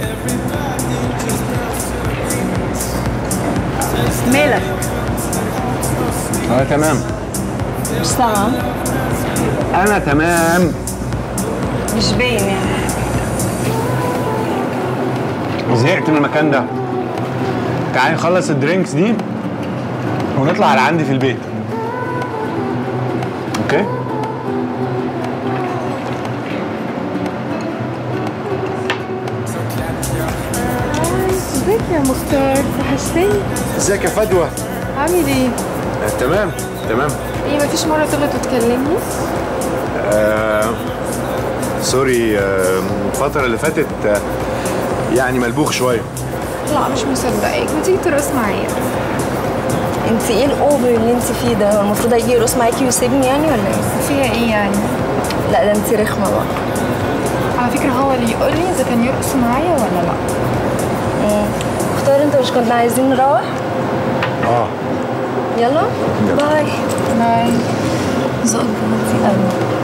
مالك انا تمام مش سامعة انا تمام مش باين يعني زهقت من المكان ده تعالي نخلص الدرينكس دي ونطلع على عندي في البيت اوكي ازيك يا مختار وحشتني ازيك يا فدوى عامل ايه؟ آه، تمام تمام ايه مفيش مرة تغلط وتكلمني؟ آه سوري آه الفترة اللي فاتت آه يعني ملبوخ شوية لا مش مصدقاك ما تيجي ترقص معايا انت ايه الاوفر اللي انت فيه ده هو المفروض هيجي يرقص معاكي ويسيبني يعني ولا ايه فيها ايه يعني؟ لا ده انت رخمه بقى على فكرة هو اللي يقول لي اذا كان يرقص معايا ولا لا اختار انت مش كنا عايزين نروح اه يلا يلا. باي باي ذوقك جميل قوي